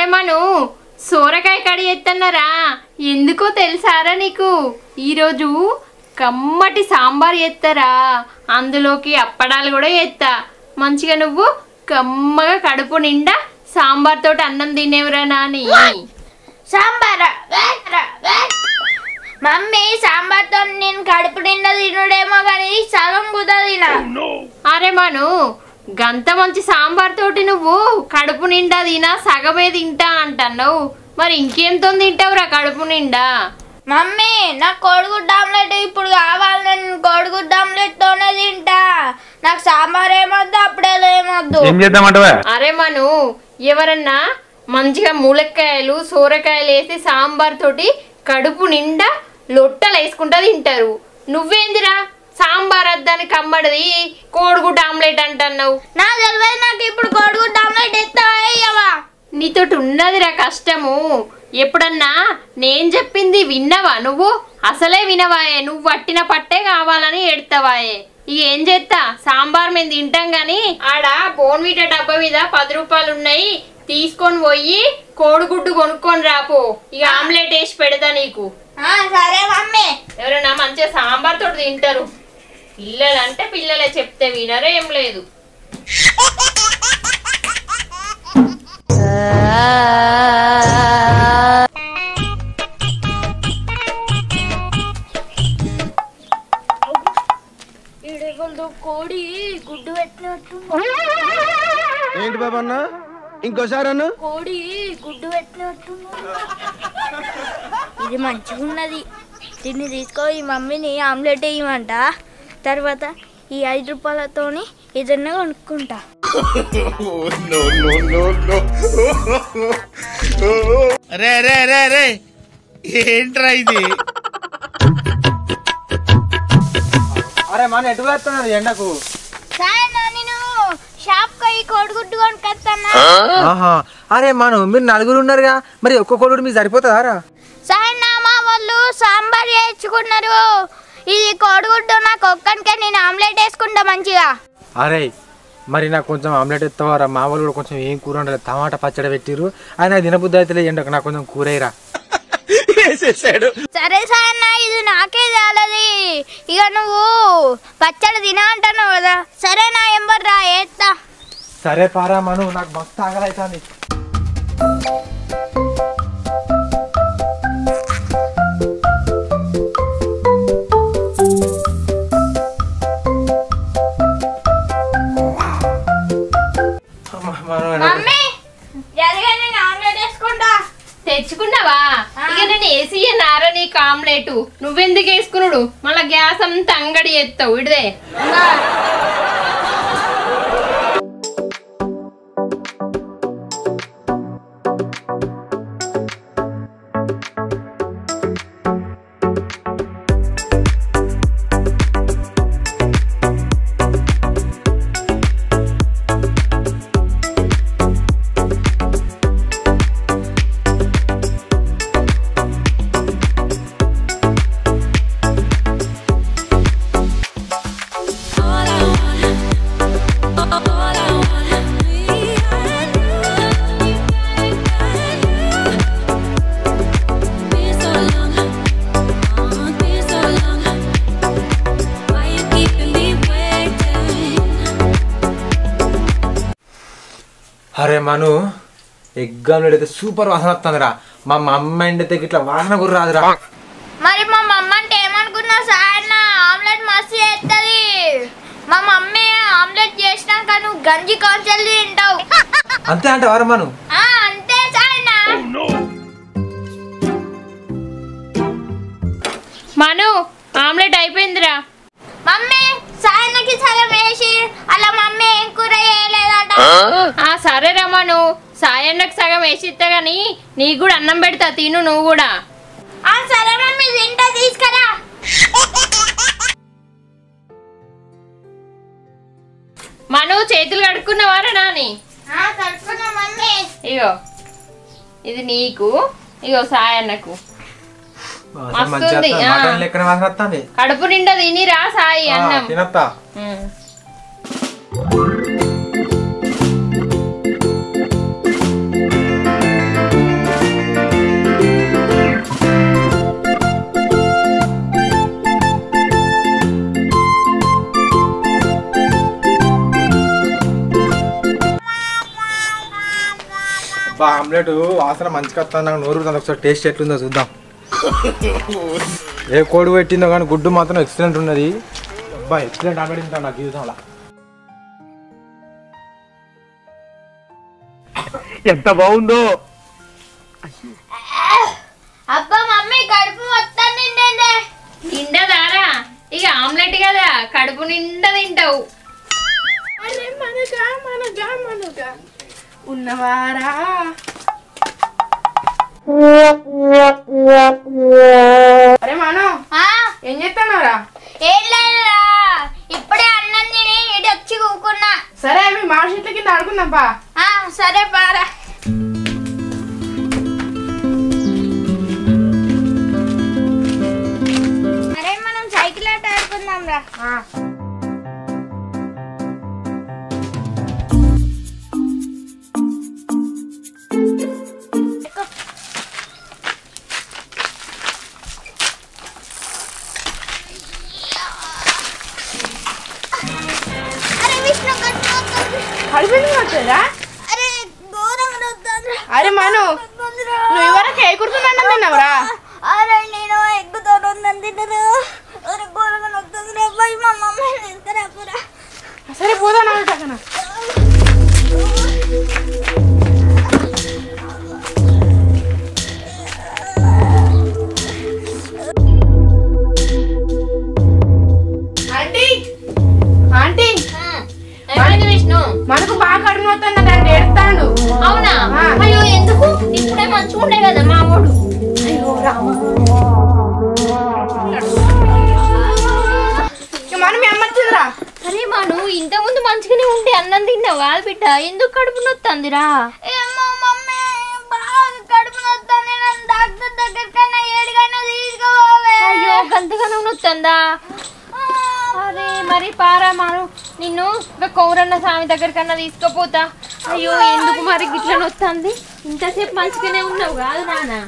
మను సోరకాయ కడి ఎత్తన్నారా ఎందుకో తెలుసారా నీకు ఈరోజు కమ్మటి సాంబార్ ఎత్తరా అందులోకి అప్పడాలు కూడా ఎత్తా మంచిగా నువ్వు కమ్మగా కడుపు నిండా సాంబార్ తోటి అన్నం తినేవురా నాని సాంబార్ మమ్మీ సాంబార్తో నేను కడుపు నిండా తినుడేమో కానీ సగం కుదా తినా అరే మను గంత మంచి సాంబార్ తోటి నువ్వు కడుపు నిండా తినా సగమే తింటా అంటున్నావు మరి ఇంకేంతో తింటావురా కడుపు నిండా మమ్మీ నాకు కోడిగుడ్డ ఆమ్లెట్ ఇప్పుడు కావాలి నేను కోడిగుడ్డ ఆమ్లెట్ తోనే తింటా నాకు సాంబార్ ఏమొద్దు అప్పుడే ఏమొద్దు ఏం చేద్దామంటవా అరే మను ఎవరన్నా మంచిగా ములక్కాయలు సోరకాయలు వేసి సాంబార్ తోటి కడుపు నిండా లొట్టలు వేసుకుంటా తింటారు నువ్వేందిరా సాంబార్ అద్దాని కమ్మడిది కోడిగుడ్డ ఆమ్లెట్ అంటున్నావు నా తెలియదు నాకు ఇప్పుడు కోడిగుడ్డ ఆమ్లెట్ ఎత్తావా నీతోటి ఉన్నదిరా కష్టము ఎప్పుడన్నా నేను చెప్పింది విన్నవా నువ్వు అసలే వినవాయే నువ్వు పట్టిన పట్టే కావాలని ఎడతావాయే ఇక ఏం చేస్తా సాంబార్ మేము తింటాం గాని ఆడ బోన్వీట డబ్బా మీద పది రూపాయలు ఉన్నాయి తీసుకొని పోయి కోడిగుడ్డు కొనుక్కొని రాపో ఇక ఆమ్లెట్ వేసి పెడతా నీకు సరే మమ్మీ ఎవరైనా మంచిగా సాంబార్ తోటి తింటారు పిల్లలంటే పిల్లలే చెప్తే వినరే ఏం లేదు ఈడెవరిదో కోడి గుడ్డు పెట్టినట్టు ఏంటి బాబు అన్న ఇంకోసారి అన్న కోడి గుడ్డు పెట్టినట్టు ఇది మంచిగా ఉన్నది దీన్ని తీసుకో ఈ మమ్మీని ఆమ్లెట్ వేయమంట తర్వాత ఈ ఐదు రూపాయలతోని ఏదన్నా కొనుక్కుంటా రే రే రే రే ఏంట్రా ఇది అరే మన ఎటు వేస్తున్నారు ఎండకు సాయనా నేను షాప్ కి కోడిగుడ్డు కొనుక్కొస్తానా ఆహా అరే మనం మీరు నలుగురు ఉన్నారుగా మరి ఒక్క కోడు మీకు సరిపోతుందా రా సాయనా మా వాళ్ళు సాంబార్ వేయించుకున్నారు ఇది కోడిగుడ్డు నాకు ఒక్కనికే నేను ఆమ్లెట్ వేసుకుంటా మంచిగా అరే మరి నాకు కొంచెం ఆమ్లెట్ ఎత్తవారా మా వాళ్ళు కూడా కొంచెం ఏం కూర ఉండలేదు టమాటా పచ్చడి పెట్టిర్రు ఆయన దినబుద్ధి అయితే ఎండకు నాకు కొంచెం కూరేరా వేసేసాడు సరే సాయన్న ఇది నాకే చాలది ఇక నువ్వు పచ్చడి తిన అంటున్నావు కదా సరే నా ఎంబర్ రా ఏత్తా సరే పారా మను నాకు మస్తు ఆగలైతుంది మమ్మీ జరిగా నేను ఆమ్లెట్ వేసుకుంటా తెచ్చుకున్నావా ఇక నేను ఏసీ నారా నీకు ఆమ్లెట్ నువ్వెందుకు వేసుకున్నాడు మళ్ళా గ్యాస్ అంతా అంగడి ఎత్తావు ఇడిదే All I want, all I wanna be and you, been so long, oh, been so long. Why you keeping me waiting? అరే మను ఎగ్ ఆమ్లెట్ అయితే సూపర్ వాసన వస్తుందిరా మా మమ్మ ఎండితే ఇట్లా వాసన కూడా రాదురా మరి మా మమ్మ అంటే ఏమనుకున్నావు సాయన్న ఆమ్లెట్ మస్తు చేస్తుంది మా మమ్మీ ఆమ్లెట్ చేసినాక నువ్వు గంజి కాల్చెల్లి తింటావు అంతే అంటే వారా మను ఆ, అంతే సాయన్న మను ఆమ్లెట్ అయిపోయిందిరా మమ్మీ సాయన్నకి సగం వేసి అలా మమ్మీ ఏం కూర చేయలేదట ఆ సరే రమ్మను సాయన్నకు సగం వేసి ఇస్తా గాని నీకు కూడా అన్నం పెడతా తిను నువ్వు కూడా ఆ, సరే మమ్మీ తింటా తీసుకురా మను చేతులు కడుక్కున్నవారా నాని ఆ, కలుపుకున్నా మమ్మీ ఇగో ఇది నీకు ఇగో సాయన్నకు వాసన మస్తు మంచిగా ఉంది, వస్తుంది. ఆ. మటన్ లెక్కన వాసన వస్తుంది కడుపు నిండా తినిరా సాయి అన్నం తినత్తా ఉమ్. బా ఆమ్లెట్ వాసన మంచిగా వస్తుంది నాకు నోరు ఊరుతుంది. ఒకసారి టేస్ట్ ఎట్లుందో చూద్దాం ఏ కోడి పెట్టిందో కానీ గుడ్డు మాత్రం ఎక్సలెంట్ ఉన్నది అబ్బా ఎక్సలెంట్ ఆమ్లెట్ తింటాను నాకు జీవితంలో ఎంత బాగుందో అబ్బా మమ్మీ కడుపు మొత్తం నిండిందే నిండదారా ఇక ఆమ్లెట్ కదా కడుపు నిండా తింటావు అరే మనగా మనగా మనగా ఉన్నవారా అరే మనం ఆ, ఏం చేస్తున్నావురా ఏం లేదురా ఇప్పుడే అన్నం తిని ఇటు వచ్చి కూకున్నా సరే మీ మామిడి చెట్ల కింద ఆడుకుందాం పా ఆ, సరే పారా అరే మనం సైకిల్ ఆట ఆడుకుందాం రా ఆ. అరే విష్ణు కట్టు కడుపుంది వస్తుందా అరే ఘోరంగా నొత్తందిరా. అరే మను నొత్తందిరా. నువ్వు ఇవరకు ఏ కుడుతున్నా తిన్నావురా అరే నేను ఎక్కుతాను తినరు అరే ఘోరంగా నొత్తందిరా పోయి మా మమ్మీ తీసుకురాపురా సరే పోదాం అక్కడ ఆంటీ ఆంటీ ఏమైంది విష్ణు మనకు బాగా కడుపు వస్తుంది అంటే ఏడుస్తాడు అవునా ఆ. అయ్యో ఎందుకు ఇప్పుడే మంచిగా ఉండే కదా మా వాడు ఇక మనం మీ అమ్మ వచ్చిందిరా అరే మను ఇంత ముందు మంచిగానే ఉండే అన్నం తిన్నావు కాదు బిడ్డ ఎందుకు కడుపు నొత్తందిరా ఏమో మమ్మీ బాగా కడుపు నొత్తంది నన్ను డాక్టర్ దగ్గరికైనా ఏడుకైనా తీసుకుపోవే అయ్యో గంతగానే నొత్తందా అరే మరి పారా మారు నిన్ను ఇంకా కౌరన్న స్వామి దగ్గరకన్నా తీసుకుపోతా అయ్యో ఎందుకు మరి గిట్ల నొత్తంది ఇంతసేపు మంచిగానే ఉన్నావు కాదు నానా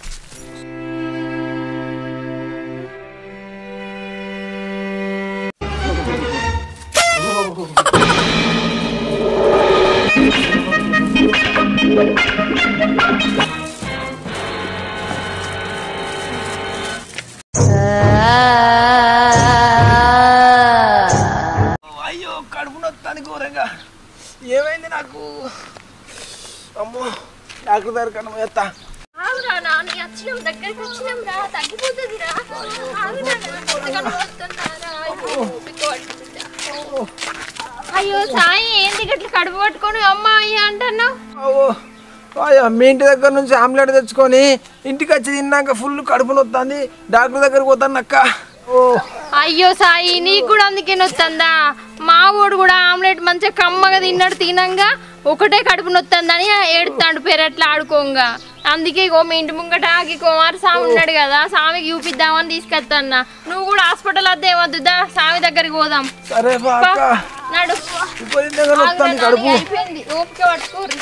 అయ్యో కడుపు నొత్తాను ఘోరంగా ఏమైంది నాకు అమ్మో డాక్టర్ దగ్గర కన్నా పోయేస్తా ఆగురా నాన్న వచ్చినాం దగ్గరికి వచ్చినాం రా తగ్గిపోతుంది రా ఆగురా నాన్న, ఎంతగానో నొత్తుందా రా? అయ్యో, పిక్క పట్టుకుంటా. అయ్యో సాయి ఏంది గట్ల కడుపు పట్టుకొని అమ్మ అయ్యా అంటున్నావు ఓ అయ్యా మీ ఇంటి దగ్గర నుంచి ఆమ్లెట్ తెచ్చుకొని ఇంటికి వచ్చి తిన్నాక ఫుల్ కడుపు నొత్తాంది డాక్టర్ దగ్గరికి పోతాను అక్క ఓ అయ్యో సాయి నీకు కూడా అందుకే నొత్తందా మా వాడు కూడా ఆమ్లెట్ మంచిగా కమ్మగా తిన్నాడు తినంగా ఒకటే కడుపు నొత్తందని ఏడుతాడు పెరట్లా ఆడుకోంగా అందుకే ఇగో మీ ఇంటి ముంగట ఆగి కుమార్ స్వామి ఉన్నాడు కదా స్వామికి చూపిద్దామని తీసుకొస్తాన్నా నువ్వు కూడా హాస్పిటల్ వద్ద ఏమొద్దుదా స్వామి దగ్గరికి పోదాం సరే బా పా, అక్క నడు విపరీతంగా ఆగురా నొత్తాంది నాని, కడుపు అయిపోయింది ఓపిక పట్టుకోరు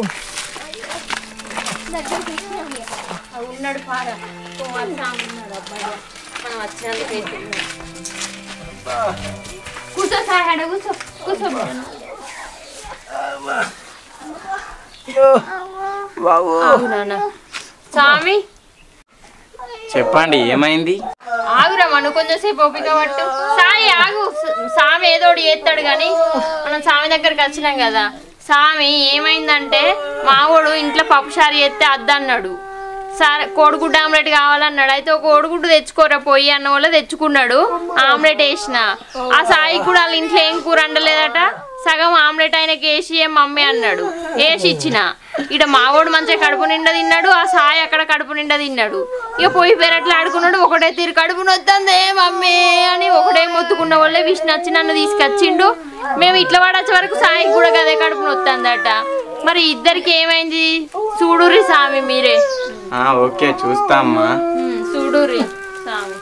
దగ్గరికి వచ్చినాం ఇక. ఆ ఉన్నాడు పారా కుమార్ స్వామి ఉన్నాడు అబ్బాయి మనం వచ్చినందుకు అయిపోయింది. కూర్చో సార్ ఆడ కూర్చో కూర్చో అయ్యో, బాబు ఆగు నాన్న స్వామి చెప్పండి ఏమైంది ఆగురా మనం కొంచెం సేపు ఓపిక పట్టు సాయి ఆగు స- స్వామి ఏదో ఒకటి చేస్తాడు కానీ మనం స్వామి దగ్గరికి వచ్చినాం కదా స్వామి ఏమైందంటే మావోడు ఇంట్లో పప్పుసారి చేస్తే అద్దన్నాడు సరే కోడిగుడ్డు ఆమ్లెట్ కావాలన్నాడు అయితే ఒక కోడిగుడ్డు తెచ్చుకోరా పోయి అన్న వల్ల తెచ్చుకున్నాడు ఆమ్లెట్ వేసిన ఆ సాయి కూడా వాళ్ళ ఇంట్లో ఏం కూర వండలేదట సగం ఆమ్లెట్ ఆయనకి వేసి ఏం మమ్మీ అన్నాడు వేసి ఇచ్చిన ఇక మావోడు మంచిగా కడుపు నిండా తిన్నాడు ఆ సాయి అక్కడ కడుపు నిండా తిన్నాడు ఇక పోయి పెరట్లో ఆడుకున్నాడు ఒకటే తీరు కడుపు నొత్తందే మమ్మీ అని ఒకటే మొత్తుకున్న వాళ్ళే విష్ణు వచ్చి నన్ను తీసుకొచ్చిండు మేము ఇట్లా వాడచ్చే వరకు సాయికి కూడా గదే కడుపు నొత్తందట మరి ఇద్దరికి ఏమైంది చూడురి స్వామి మీరే ఆ, ఓకే చూస్తా అమ్మా ఉమ్, చూడురి స్వామి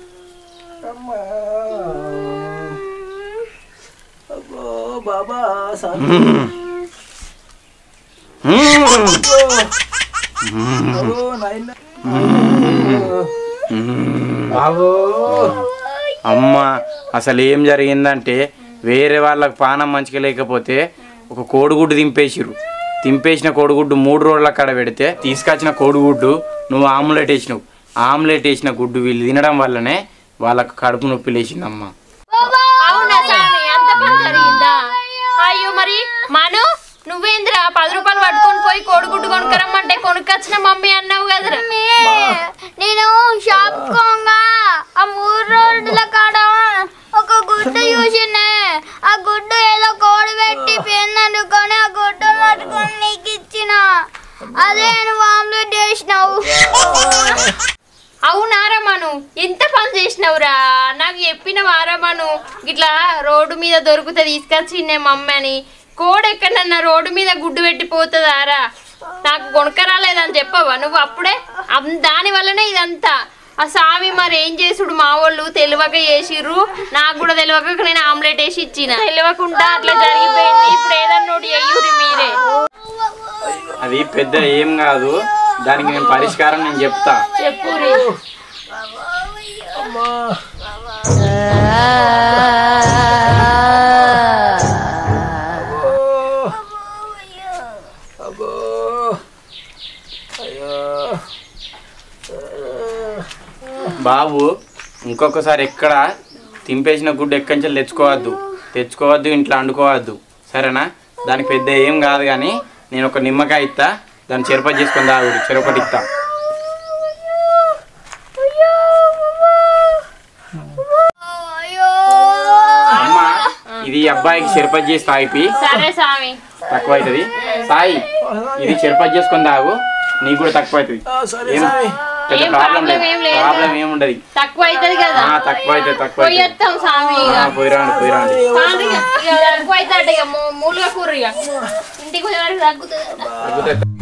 అబ్బో, బాబా సా- అబ్బో, నాయనా. బాబు అమ్మ అసలు ఏం జరిగిందంటే వేరే వాళ్ళకి పానం మంచిగా లేకపోతే ఒక కోడిగుడ్డు దింపేసిరు తింపేసిన కోడిగుడ్డు మూడు రోజుల కాడ పెడితే తీసుకొచ్చిన కోడిగుడ్డు నువ్వు ఆమ్లెట్ వేసినావు ఆమ్లెట్ వేసిన గుడ్డు వీళ్ళు తినడం వల్లనే వాళ్ళకు కడుపు నొప్పి లేచిందమ్మా అవునా స్వామి అంత పని జరిగిందా అయ్యో మరి మను నువ్వేంద్రా పది రూపాయలు పట్టుకొని పోయి కోడిగుడ్డు కొనుక్కరమ్మంటే కొనుక్కొచ్చిన మమ్మీ అన్నావు కదరా నేను షాప్ కోంగా ఆ మూడు రోజుల కాడ ఒక గుడ్డు చూసిండే ఆ గుడ్డు ఏదో కోడి పెట్టి పెన్నందుకొని ఆ గుడ్డు పట్టుకొని నీకు ఇచ్చిన అదే నువ్వు ఆమ్లెట్ చేసినావు అవునారా మను ఎంత పని చేసినావురా నాకు చెప్పిన వారా మను ఇట్లా రోడ్డు మీద దొరికితే తీసుకొచ్చిండే మమ్మీ అని కోడి ఎక్కడన్నా రోడ్డు మీద గుడ్డు పెట్టి పోతుందారా నాకు కొనుక్కరాలేదని చెప్పవా నువ్వు అప్పుడే అం- దాని వల్లనే ఇదంతా ఆ స్వామి మరి ఏం చేసుడు మా వాళ్ళు తెలియక చేసిర్రు నాకు కూడా తెలియక నేను ఆమ్లెట్ వేసి ఇచ్చిన తెలియకుండా అట్లా జరిగిపోయింది ఇప్పుడు ఏదన్నా ఒకటి చెయ్యురి మీరే అది పెద్ద ఏం కాదు దానికి నేను పరిష్కారం నేను చెప్తా చెప్పురి బాబు ఇంకొకసారి ఎక్కడ తింపేసిన గుడ్డు ఎక్కడి నుంచి తెచ్చుకోవద్దు తెచ్చుకోవద్దు ఇంట్లో వండుకోవద్దు సరేనా దానికి పెద్ద ఏం కాదు కానీ నేను ఒక నిమ్మకాయ ఇస్తా దాన్ని చెరపతి చేసుకొని తాగుడు చెరపటి ఇస్తా అమ్మ ఇది ఈ అబ్బాయికి చెరపతి చేసి తాగిపి సరే స్వామి తక్కువ అవుతుంది సాయి ఇది చెరపతి చేసుకొని తాగు నీకు కూడా తక్కువ అవుతుంది ఏం పెద్ద ఏం ప్రాబ్లం problem ఏం లేదు లేదు. ప్రాబ్లం ఏముండదు తక్కువ అవుతుంది కదా ఆ, తక్కువ అవుతుంది తక్కువ అవుతుంది పోయేస్తాం స్వామి ఇక ఆ, పోయిరాండి పోయిరాండి పాండ్రి ఇక. ఇక తక్కువ అవుతాడు ఇక మూ- మూలుగా కూర ఇక ఇంటికి వచ్చే వరకు తగ్గుతుంది తగ్గుతుంది